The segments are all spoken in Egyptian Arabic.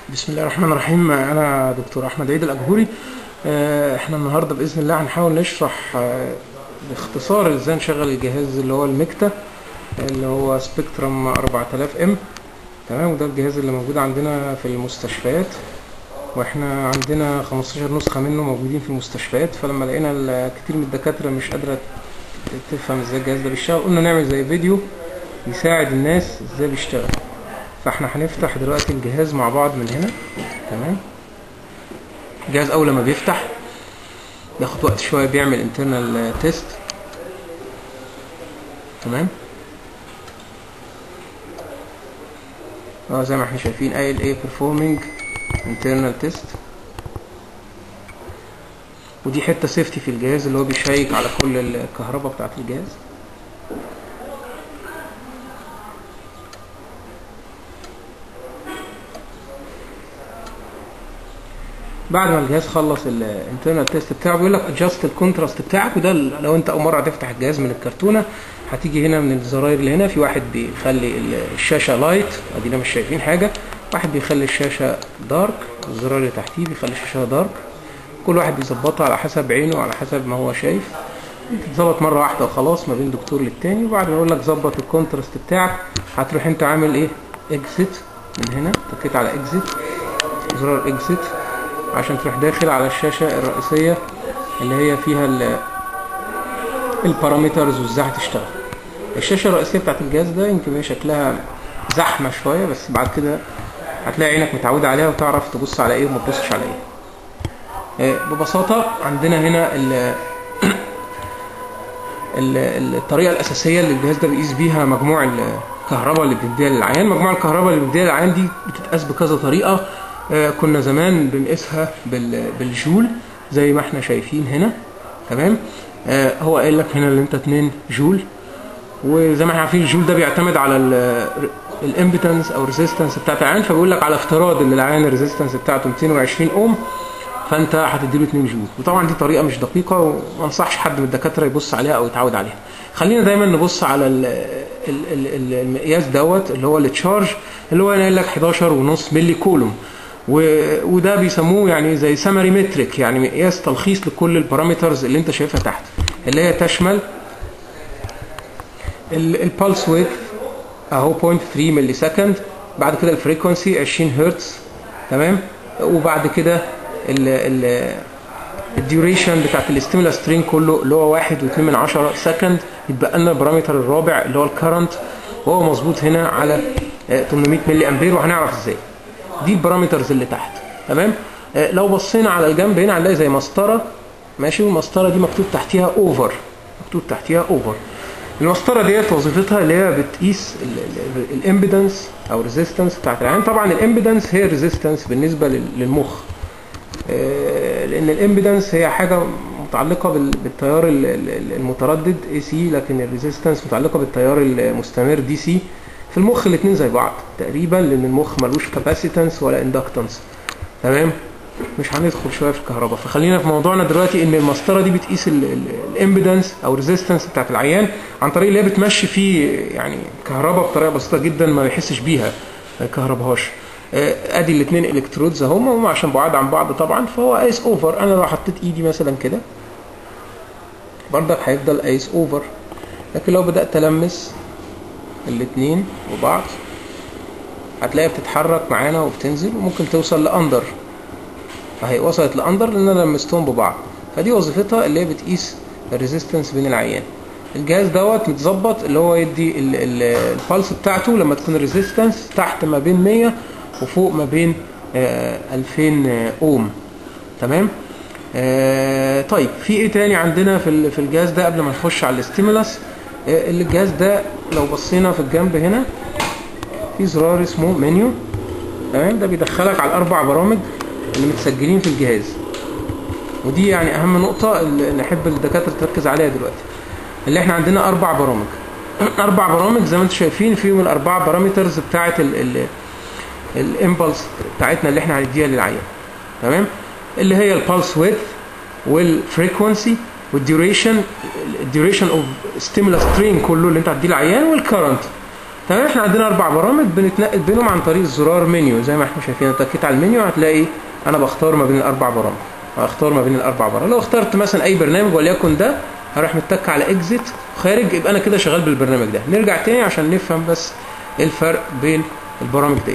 بسم الله الرحمن الرحيم انا دكتور احمد عيد الاجهوري آه، احنا النهارده باذن الله هنحاول نشرح آه، باختصار ازاي نشغل الجهاز اللي هو المكتا اللي هو سبيكترم 4000 ام تمام وده الجهاز اللي موجود عندنا في المستشفيات واحنا عندنا 15 نسخه منه موجودين في المستشفيات فلما لقينا ال- كتير من الدكاتره مش قادره تفهم ازاي الجهاز ده بيشتغل قلنا نعمل زي فيديو يساعد الناس ازاي بيشتغل فاحنا هنفتح دلوقتي الجهاز مع بعض من هنا تمام الجهاز اول ما بيفتح بياخد وقت شويه بيعمل انترنال تيست تمام اه زي ما احنا شايفين قايل ايه performing internal test ودي حته سيفتي في الجهاز اللي هو بيشيك على كل الكهرباء بتاعت الجهاز بعد ما الجهاز خلص الانترنال تيست بتاعه بيقول لك ادجست الكونتراست بتاعك وده لو انت اول مره هتفتح الجهاز من الكرتونه هتيجي هنا من الزراير اللي هنا في واحد بيخلي الشاشه لايت ادينا مش شايفين حاجه واحد بيخلي الشاشه دارك الزرار اللي تحتيه بيخلي الشاشه دارك كل واحد بيظبطها على حسب عينه وعلى حسب ما هو شايف تتظبط مره واحده وخلاص ما بين دكتور للتاني وبعد ما يقول لك ظبط الكونتراست بتاعك هتروح انت عامل ايه اكزيت من هنا تكيت على اكزيت زرار اكزيت عشان تروح داخل على الشاشة الرئيسية اللي هي فيها ال- البارامترز وازاي هتشتغل الشاشة الرئيسية بتاعت الجهاز ده يمكن هي شكلها زحمة شوية بس بعد كده هتلاقي عينك متعودة عليها وتعرف تبص على ايه وما تبصش على ايه آه، ببساطة عندنا هنا ال ال- الطريقة الأساسية اللي الجهاز ده بيقيس بيها مجموع الكهرباء اللي بتديها للعيان مجموع الكهرباء اللي بتديها للعيان دي بتتقاس بكذا طريقة آه، كنا زمان بنقيسها بال- بالجول زي ما احنا شايفين هنا تمام آه، هو قايل لك هنا اللي انت 2 جول وزي ما احنا عارفين الجول ده بيعتمد على الامبيتنس او الريزيستنس بتاعت العيان فبيقول لك على افتراض ان العيان الريزيستنس بتاعته 220 اوم فانت هتديله 2 جول وطبعا دي طريقه مش دقيقه وما انصحش حد من الدكاتره يبص عليها او يتعود عليها خلينا دايما نبص على ال ال ال ال المقياس دوت اللي هو التشارج اللي هو قايل لك 11.5 ملي كولوم و- وده بيسموه يعني زي سمري متريك يعني مقياس تلخيص لكل البارامترز اللي انت شايفها تحت اللي هي تشمل البلس ويت اهو 0.3 ملي سكند بعد كده الفريكونسي 20 هرتز تمام وبعد كده ال ال الديوريشن بتاعت الاستيمولا سترين كله اللي هو 1.2 من 10 سكند يتبقى لنا البارامتر الرابع اللي هو الكرنت وهو مظبوط هنا على آه، 800 ملي امبير وهنعرف ازاي دي البارامترز اللي تحت تمام آه، لو بصينا على الجنب هنا هنلاقي زي مسطره ماشي والمسطره دي مكتوب تحتيها اوفر مكتوب تحتيها اوفر المسطره ديت وظيفتها اللي هي بتقيس الامبيدنس او الريزيستنس بتاعت العين طبعا الامبيدنس هي الريزيستنس بالنسبه لل- للمخ آه، لان الامبيدنس هي حاجه متعلقه بال- بالتيار ال- ال- المتردد اي سي لكن الريزيستنس متعلقه بالتيار المستمر دي سي في المخ الاثنين زي بعض تقريبا لان المخ ملوش كاباسيتنس ولا اندكتنس تمام مش هندخل شويه في الكهرباء فخلينا في موضوعنا دلوقتي ان المسطره دي بتقيس الامبيدنس او الريزيستنس بتاعت العيان عن طريق اللي هي بتمشي فيه يعني كهرباء بطريقه بسيطه جدا ما يحسش بيها ما يكهربهاش آه، ادي الاثنين الكترودز اهم هم عشان بعاد عن بعض طبعا فهو قايس اوفر انا لو حطيت ايدي مثلا كده برضك هيفضل قايس اوفر لكن لو بدات المس الاثنين وبعض هتلاقيها بتتحرك معانا وبتنزل وممكن توصل لاندر فهي وصلت لاندر لان انا لمستهم ببعض فدي وظيفتها اللي هي بتقيس الريزيستنس بين العيان الجهاز دوت متظبط اللي هو يدي ال- ال- البلس بتاعته لما تكون الريزيستنس تحت ما بين 100 وفوق ما بين آه، 2000 اوم تمام آه، طيب في ايه تاني عندنا في ال- في الجهاز ده قبل ما نخش على الاستيمولاس آه، الجهاز ده لو بصينا في الجنب هنا في زرار اسمه منيو تمام ده بيدخلك على الاربع برامج اللي متسجلين في الجهاز ودي يعني اهم نقطه اللي نحب الدكاتره تركز عليها دلوقتي اللي احنا عندنا اربع برامج اربع برامج زي ما انتم شايفين فيهم الاربع بارامترز بتاعه الامبلس بتاعتنا اللي احنا هنديها للعيان تمام اللي هي البلس ويدث والفريكونسي والديوريشن الديوريشن اوف ستيمولاس ترين كله اللي انت هتديه للعيان والكرنت تمام احنا عندنا اربع برامج بنتنقل بينهم عن طريق الزرار منيو زي ما احنا شايفين لو تكيت على المنيو هتلاقي انا بختار ما بين الاربع برامج هختار ما بين الاربع برامج لو اخترت مثلا اي برنامج وليكن ده هروح متك على اكزيت خارج يبقى انا كده شغال بالبرنامج ده نرجع تاني عشان نفهم بس ايه الفرق بين البرامج ديت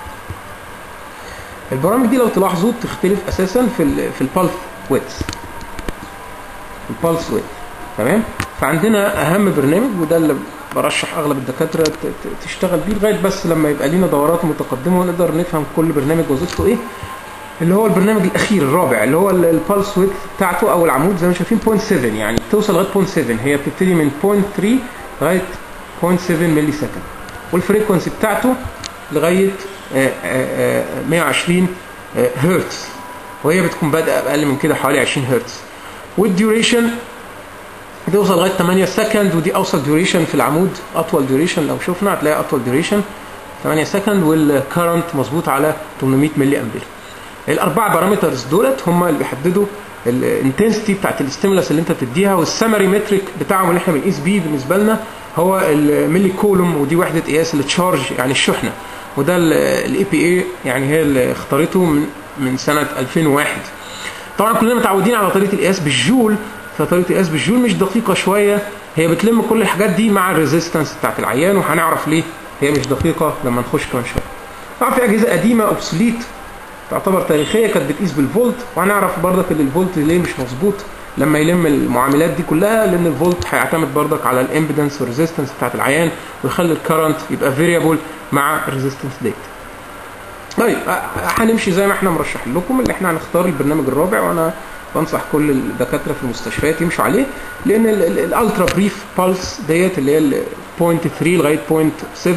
البرامج دي لو تلاحظوا بتختلف اساسا في ال في البلس ويتس البلس ويت تمام فعندنا اهم برنامج وده اللي برشح اغلب الدكاتره ت- ت- تشتغل بيه لغايه بس لما يبقى لينا دورات متقدمه ونقدر نفهم كل برنامج وظيفته ايه اللي هو البرنامج الاخير الرابع اللي هو البلس ويت بتاعته او العمود زي ما شايفين 0.7 يعني بتوصل لغايه 0.7 هي بتبتدي من 0.3 لغايه 0.7 ملي سكند والفريكونسي بتاعته لغايه آه، آه، آه، 120 آه، هرتز وهي بتكون بادئه باقل من كده حوالي 20 هرتز والديوريشن بتوصل لغايه 8 سكند ودي اوسط ديوريشن في العمود اطول ديوريشن لو شفنا هتلاقي اطول ديوريشن 8 سكند والكرنت مظبوط على 800 ملي امبير الاربع بارامترز دولت هم اللي بيحددوا الانتنسيتي بتاعت الاستيمولاس اللي انت بتديها والسمري متريك بتاعهم اللي احنا بنقيس بيه بالنسبه لنا هو الملي كولوم ودي وحده قياس التشارج يعني الشحنه وده الاي بي اي يعني هي اللي اختارته من من سنه 2001 طبعا كلنا متعودين على طريقه القياس بالجول فطريقه القياس بالجول مش دقيقه شويه هي بتلم كل الحاجات دي مع الريزيستنس بتاعت العيان وهنعرف ليه هي مش دقيقه لما نخش كمان شويه طبعا في اجهزه قديمه اوبسوليت تعتبر تاريخيه كانت بتقيس بالفولت وهنعرف برضك ان الفولت ليه مش مظبوط لما يلم المعاملات دي كلها لان الفولت هيعتمد برضك على الامبيدنس والريزيستنس بتاعت العيان ويخلي الكرنت يبقى فيريبل مع الريزيستنس ديت طيب أ- هنمشي زي ما احنا مرشحين لكم اللي احنا هنختار البرنامج الرابع وانا بنصح كل الدكاتره في المستشفيات يمشوا عليه لان الالترا بريف بالس ديت اللي هي ال 0.3 لغايه 0.7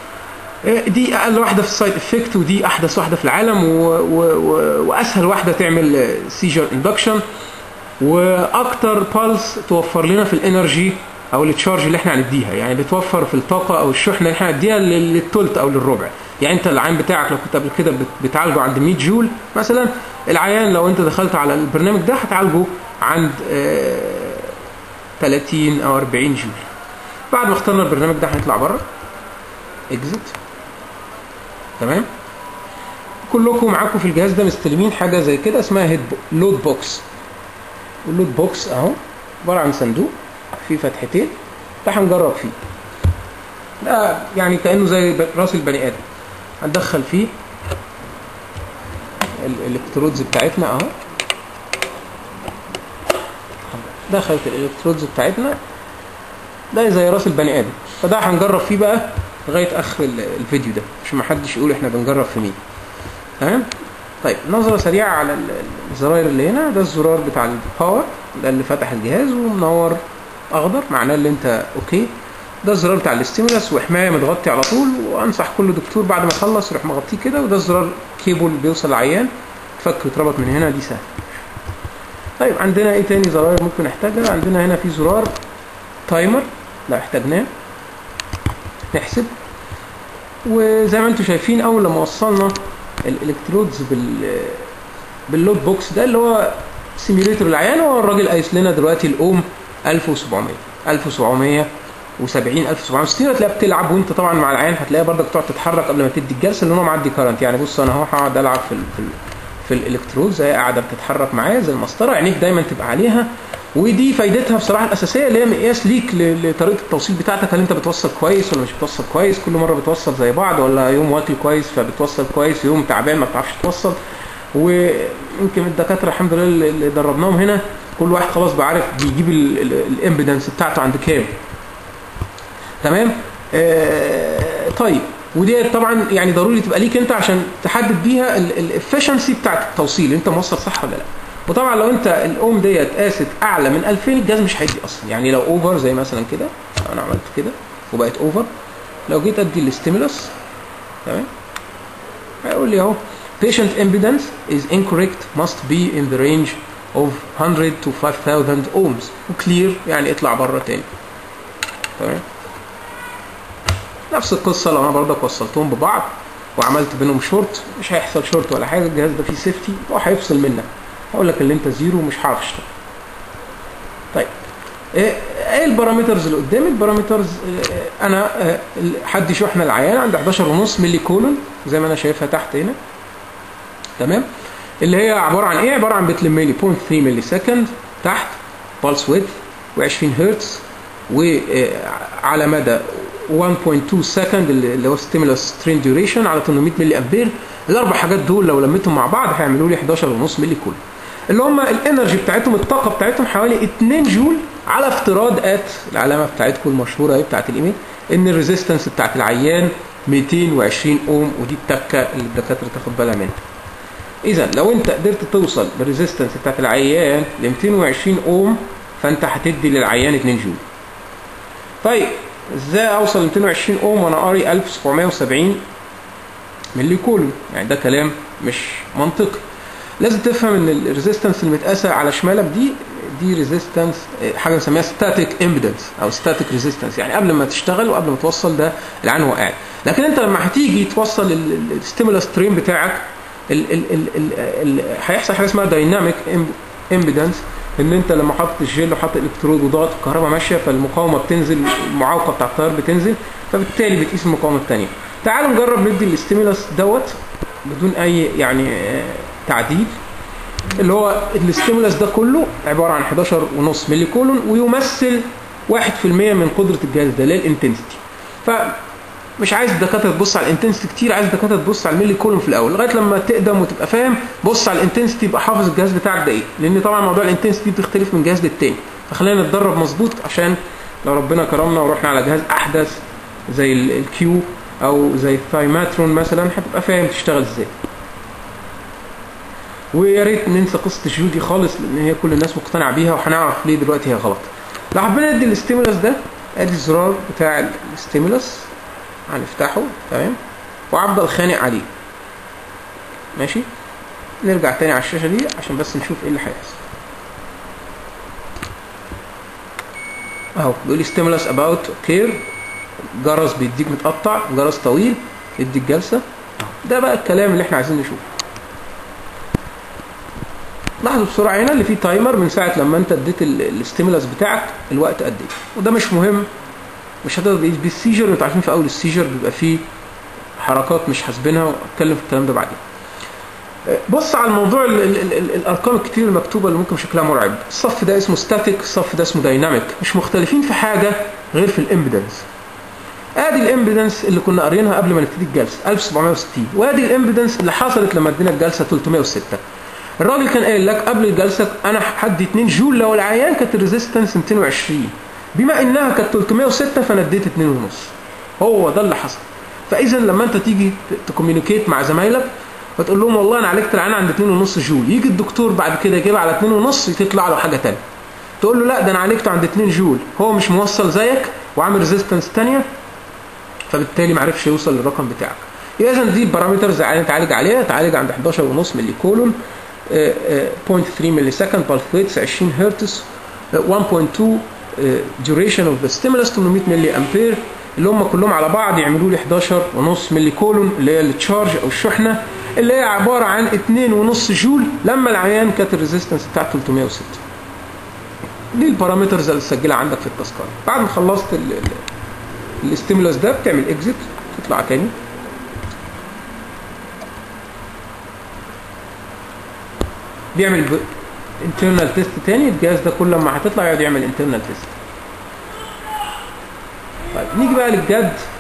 دي اقل واحده في السايد افكت ودي احدث واحده في العالم و... و... و... واسهل واحده تعمل سيجر اندكشن واكتر بالس توفر لنا في الانرجي او التشارج اللي احنا هنديها يعني بتوفر في الطاقه او الشحنه اللي احنا هنديها لل- للثلث او للربع يعني انت العيان بتاعك لو كنت قبل كده بت- بتعالجه عند 100 جول مثلا العيان لو انت دخلت على البرنامج ده هتعالجه عند آه، 30 او 40 جول بعد ما اخترنا البرنامج ده هنطلع بره اكزيت تمام كلكم معاكم في الجهاز ده مستلمين حاجه زي كده اسمها هيد لود بوكس اللود بوكس اهو عباره عن صندوق فيه فتحتين ده هنجرب فيه ده يعني كانه زي ب- راس البني ادم هندخل فيه ال- الالكترودز بتاعتنا اهو دخلت الالكترودز بتاعتنا ده زي راس البني ادم فده هنجرب فيه بقى لغايه اخر ال- الفيديو ده عشان ما حدش يقول احنا بنجرب في مين تمام طيب نظره سريعه على ال- الزراير اللي هنا ده الزرار بتاع الباور ده اللي فتح الجهاز ومنور اخضر معناه اللي انت اوكي ده الزرار بتاع الاستيمولاس وحمايه متغطي على طول وانصح كل دكتور بعد ما يخلص يروح مغطيه كده وده الزرار كيبل بيوصل للعيان تفك ويتربط من هنا دي سهل طيب عندنا ايه تاني زراير ممكن نحتاجها عندنا هنا في زرار تايمر لو احتاجناه نحسب وزي ما انتم شايفين اول لما وصلنا الالكترودز بال باللود بوكس ده اللي هو سيميوليتر العيان هو الراجل قايس لنا دلوقتي الاوم 1700 1770 1760 هتلاقيها بتلعب وانت طبعا مع العيان هتلاقيها برضك تقعد تتحرك قبل ما تدي الجلسه لان هو معدي كارنت يعني بص انا اهو هقعد العب في ال في, ال في الالكترودز هي قاعده بتتحرك معايا زي المسطره عينيك دايما تبقى عليها ودي فايدتها بصراحه الاساسيه اللي هي مقياس ليك ل- لطريقه التوصيل بتاعتك هل انت بتوصل كويس ولا مش بتوصل كويس كل مره بتوصل زي بعض ولا يوم واكل كويس فبتوصل كويس يوم تعبان ما بتعرفش توصل ويمكن الدكاتره الحمد لله اللي اللي دربناهم هنا كل واحد خلاص بقى عارف بيجيب الامبيدنس بتاعته عند كام تمام آه طيب ودي طبعا يعني ضروري تبقى ليك انت عشان تحدد بيها الافشنسي بتاعت التوصيل انت موصل صح ولا لا وطبعا لو انت الاوم ديت قاست اعلى من 2000 الجهاز مش هيدي اصلا يعني لو اوفر زي مثلا كده لو انا عملت كده وبقت اوفر لو جيت ادي الاستيمولس تمام هيقول لي اهو patient impedance is incorrect must be in the range of 100 to 5000 ohms وكلير يعني اطلع بره تاني تمام نفس القصة لو انا برضك وصلتهم ببعض وعملت بينهم شورت مش هيحصل شورت ولا حاجة الجهاز ده فيه سيفتي هو هيفصل منك هقول لك اللي انت زيرو مش هعرف اشتغل طيب إيه ايه البارامترز اللي قدامي البارامترز آه، انا آه، حد شحنه العيان عند 11.5 ملي كولون زي ما انا شايفها تحت هنا تمام اللي هي عباره عن ايه عباره عن بتلم لي 0.3 ملي سكند تحت بالس ويدث و20 هرتز وعلى مدى 1.2 سكند اللي هو ستيمولس ترين ديوريشن على 800 ملي امبير الاربع حاجات دول لو لميتهم مع بعض هيعملوا لي 11.5 ملي كولون اللي هم الانرجي بتاعتهم الطاقه بتاعتهم حوالي 2 جول على افتراض ات العلامه بتاعتكم المشهوره اهي بتاعت الايميل ان الريزيستنس بتاعت العيان 220 اوم ودي التكه اللي الدكاتره تاخد بالها منها اذا لو انت قدرت توصل بالريزيستنس بتاعت العيان ل 220 اوم فانت هتدي للعيان 2 جول طيب ازاي اوصل ل 220 اوم وانا قاري 1770 ملي كولوم يعني ده كلام مش منطقي لازم تفهم ان الريزيستنس المتقاسه على شمالك دي دي ريزيستنس حاجه بنسميها ستاتيك امبيدنس او ستاتيك ريزيستنس يعني قبل ما تشتغل وقبل ما توصل ده العين هو قاعد لكن انت لما هتيجي توصل الستيمولاس ترين بتاعك ال ال ال ال ال هيحصل حاجه اسمها دايناميك امبيدنس ان انت لما حاطط الجيل وحاطط الالكترود وضغط الكهرباء ماشيه فالمقاومه بتنزل المعوقه بتاع التيار بتنزل فبالتالي بتقيس المقاومه الثانيه تعالوا نجرب ندي الاستيمولاس دوت بدون اي يعني آه، تعديل اللي هو الاستيمولاس ده كله عباره عن 11.5 ملي كولون ويمثل 1% من قدره الجهاز ده اللي هي الانتنسيتي فمش عايز الدكاتره تبص على الانتنسيتي كتير عايز الدكاتره تبص على الملي كولون في الاول لغايه لما تقدم وتبقى فاهم بص على الانتنسيتي يبقى حافظ الجهاز بتاعك ده ايه لان طبعا موضوع الانتنسيتي بتختلف من جهاز للتاني فخلينا نتدرب مظبوط عشان لو ربنا كرمنا ورحنا على جهاز احدث زي ال- الكيو او زي الثايماترون مثلا هتبقى فاهم تشتغل ازاي ويا ريت ننسى قصه الجيو دي خالص لان هي كل الناس مقتنعه بيها وهنعرف ليه دلوقتي هي غلط لو حبينا ندي الاستيمولاس ده ادي الزرار بتاع الاستيمولاس هنفتحه تمام وافضل خانق عليه ماشي نرجع تاني على الشاشه دي عشان بس نشوف ايه اللي هيحصل اهو بيقول لي ستيمولاس اباوت كير جرس بيديك متقطع جرس طويل يديك جلسه ده بقى الكلام اللي احنا عايزين نشوفه لاحظوا بسرعه هنا اللي فيه تايمر من ساعه لما انت اديت الاستيمولاس بتاعك الوقت قد ايه وده مش مهم مش هتقدر تقيس بيه السيجر انتوا عارفين في اول السيجر بيبقى فيه حركات مش حاسبينها واتكلم في الكلام ده بعدين بص على الموضوع ال ال ال ال الارقام الكتير المكتوبه اللي ممكن شكلها مرعب الصف ده اسمه ستاتيك الصف ده اسمه دايناميك مش مختلفين في حاجه غير في الامبيدنس ادي الامبيدنس اللي كنا قاريينها قبل ما نبتدي الجلسه 1760 وادي الامبيدنس اللي حصلت لما ادينا الجلسه 306 الراجل كان قايل لك قبل الجلسه انا هدي 2 جول لو العيان كانت الريزيستنس 220 بما انها كانت 306 فانا اديت 2.5 هو ده اللي حصل فاذا لما انت تيجي تكوميونيكيت مع زمايلك فتقول لهم والله انا عالجت العيان عند 2.5 جول يجي الدكتور بعد كده يجيبها على 2.5 تطلع له حاجه ثانيه تقول له لا ده انا عالجته عند 2 جول هو مش موصل زيك وعامل ريزيستنس ثانيه فبالتالي ما عرفش يوصل للرقم بتاعك اذا دي بارامترز تعالج عليها تعالج عند 11.5 ملي كولون 0.3 ملي سكند بالفيتس 20 هرتز 1.2 duration of the stimulus 800 ملي امبير اللي هم كلهم على بعض يعملوا لي 11.5 ملي كولون اللي هي التشارج او الشحنه اللي هي عباره عن 2.5 جول لما العيان كانت الريزيستنس بتاعته 306 دي البارامترز اللي تسجلها عندك في التذكره بعد ما خلصت الاستيمولاس ده بتعمل اكزيت تطلع تاني بيعمل انترنال تيست تاني الجهاز ده كل ما هتطلع يقعد يعمل انترنال تيست طيب نيجي بقى للجد